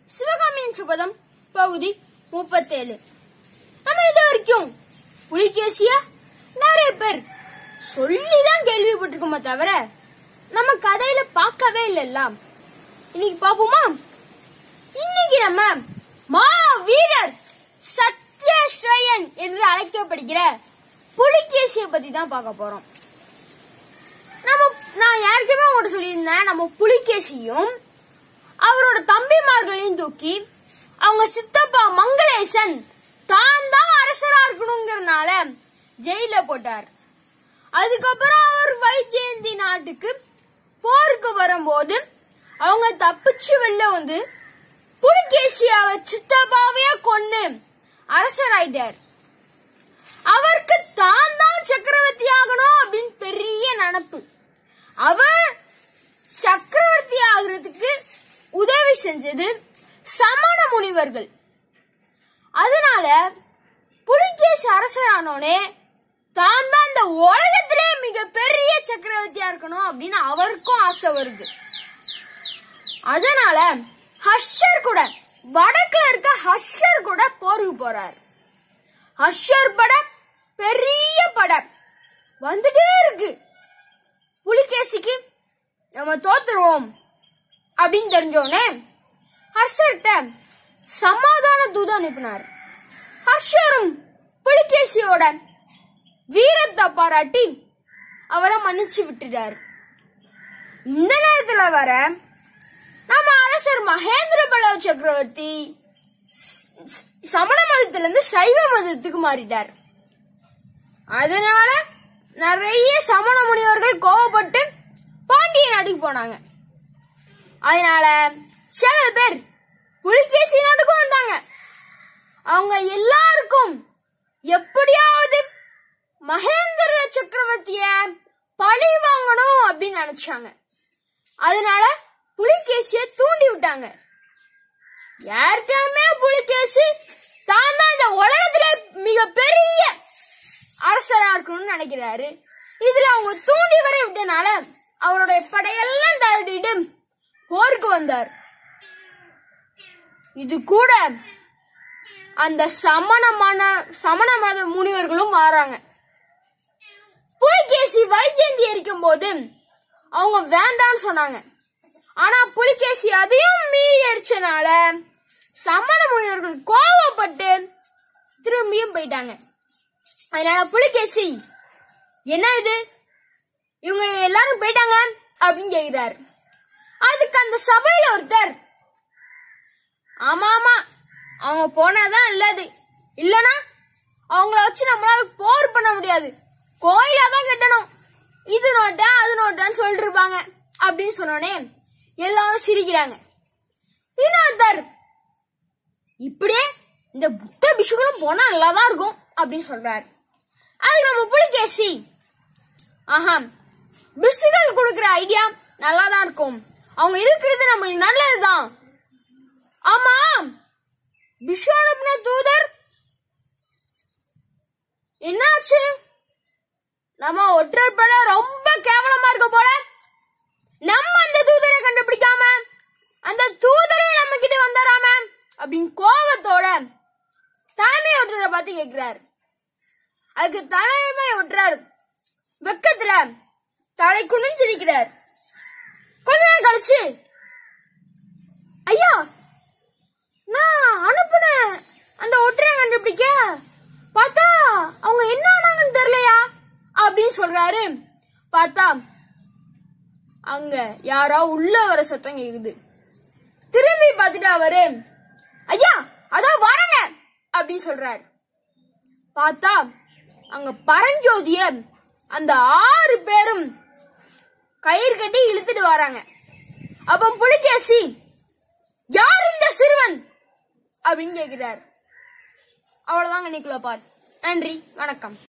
சிவகாமியின் சுபதம் பகுதி முப்பத்தேழு நம்ம இது வரைக்கும் புலிகேசிய நிறைய பேர் சொல்லிதான் கேள்விப்பட்டிருக்கோமே தவிர நம்ம கதையில பார்க்கவே இல்லைல்ல இன்னைக்கு பாப்போமா இன்னைக்கு நம்ம மா வீரர் சத்யஸ்ரயன் என்று அழைக்கப்படுகிற புலிகேசிய பத்தி தான் பார்க்க போறோம் நம்ம நான் ஏற்கனவே உங்கள்கிட்ட சொல்லியிருந்தேன் நம்ம புலிகேசியும் அவரோட தம்பிமார்களையும் தூக்கி அவங்க சித்தப்பா மங்களேசன் தான் தான் அரசரா இருக்கணுங்கிறனால ஜெயில போட்டார் அதுக்கப்புறம் அவர் வைஜெயந்தி நாட்டுக்கு போருக்கு வரும்போது அவங்க தப்பிச்சு வெளில வந்து புலிகேசியாவை சித்தப்பாவையே கொன்னு அரசராயிட்டார் அவருக்கு தான் தான் சக்கரவர்த்தி ஆகணும் அப்படின்னு பெரிய நினப்பு அவர் சக்கரவர்த்தி ஆகுறதுக்கு உதவி செஞ்சது சமண முனிவர்கள் அதனால புலிகேசி அரசரானோனே தான் தான் இந்த உலகத்திலே மிக பெரிய சக்கரவர்த்தியா இருக்கணும் அப்படின்னு அவருக்கும் ஆசை வருது அதனால ஹர்ஷர் கூட வடக்குல இருக்க ஹர்ஷர் கூட போருக்கு போறார் ஹர்ஷர் படம் பெரிய படம் வந்துட்டே இருக்கு புலிகேசிக்கு நம்ம தோத்துருவோம் அப்படின்னு தெரிஞ்சோடனே ஹர்ஷர்கிட்ட சமாதான தூதம் அனுப்பினார் ஹர்ஷரும் புலிகேசியோட வீரத்தை பாராட்டி அவரை மன்னிச்சு விட்டுட்டார் இந்த நேரத்துல வர நம்ம அரசர் மகேந்திர பல்லவ சக்கரவர்த்தி ஸ்- சமண மதத்துல இருந்து சைவ மதத்துக்கு மாறிட்டார் அதனால நிறைய சமண முனிவர்கள் கோவப்பட்டு பாண்டிய நாட்டுக்கு போனாங்க அதனால சில பேர் புலிகேசி நாட்டுக்கும் வந்தாங்க அவங்க எல்லாருக்கும் எப்படியாவது மகேந்திர சக்கரவர்த்திய பழி வாங்கணும் அப்படின்னு நினைச்சாங்க அதனால புலிகேசிய தூண்டி விட்டாங்க ஏற்கனவே புலிகேசி தான் தான் இந்த உலகத்திலே மிக பெரிய அரசரா இருக்கணும்னு நினைக்கிறாரு இதுல அவங்க தூண்டி வர விட்டனால அவருடைய படையெல்லாம் தரட்டிட்டு போருக்கு வந்தார் இது கூட அந்த சமணமான சமண மத முனிவர்களும் வராங்க புலிகேசி வைஜெயந்தி எரிக்கும் போது அவங்க வேண்டாம்னு சொன்னாங்க ஆனா புலிகேசி அதையும் மீறி எரிச்சனால சமண முனிவர்கள் கோவப்பட்டு திரும்பியும் போயிட்டாங்க அதனால புலிகேசி என்ன இது இவங்க எல்லாரும் போயிட்டாங்க அப்படின்னு கேக்குறாரு அதுக்கு அந்த சபையில ஒருத்தர் ஆமா ஆமா அவங்க போனாதான் நல்லது இல்லனா அவங்கள வச்சு நம்மளால போர் பண்ண முடியாது கோயிலா தான் கட்டணும் இது நோட்டா அது நோட்டான்னு சொல்லிட்டு இருப்பாங்க அப்படின்னு சொன்னோடனே எல்லாரும் சிரிக்கிறாங்க இன்னொருத்தர் இப்படியே இந்த புத்த பிஷுகளும் போனா நல்லாதான் இருக்கும் அப்படின்னு சொல்றாரு அதுக்கு நம்ம புலிகேசி ஆஹா பிசுகள் கொடுக்கிற ஐடியா நல்லா தான் இருக்கும் அவங்க இருக்கிறது நம்மளுக்கு நல்லதுதான் ஆமா பிஷு அனுப்பின தூதர் என்னாச்சு நம்ம ஒற்றர் பட ரொம்ப கேவலமா இருக்க போல நம்ம அந்த தூதரை கண்டுபிடிக்காம அந்த தூதரே நம்ம கிட்ட வந்துடாம அப்படின்னு கோபத்தோட தலைமை ஒற்றரை பார்த்து கேட்கிறார் அதுக்கு தலைமை ஒற்றார் வெக்கத்துல தலை குனிஞ்சிருக்கிறார் கொஞ்ச நேரம் கழிச்சு ஐயா நான் அனுப்புன அந்த ஒற்றையை கண்டுபிடிக்க பார்த்தா அவங்க என்ன ஆனாங்கன்னு தெரியலையா அப்படின்னு சொல்றாரு பார்த்தா அங்க யாரோ உள்ள வர சத்தம் கேக்குது திரும்பி பார்த்துட்டு அவரு ஐயா அதோ வரங்க அப்படின்னு சொல்றாரு பார்த்தா அங்க பரஞ்சோதிய அந்த ஆறு பேரும் கயிறு கட்டி இழுத்துட்டு வராங்க அப்ப புலிகேசி யார் இந்த சிறுவன் அப்படின்னு கேக்குறாரு அவ்வளவுதாங்க நிக்கல பார் நன்றி வணக்கம்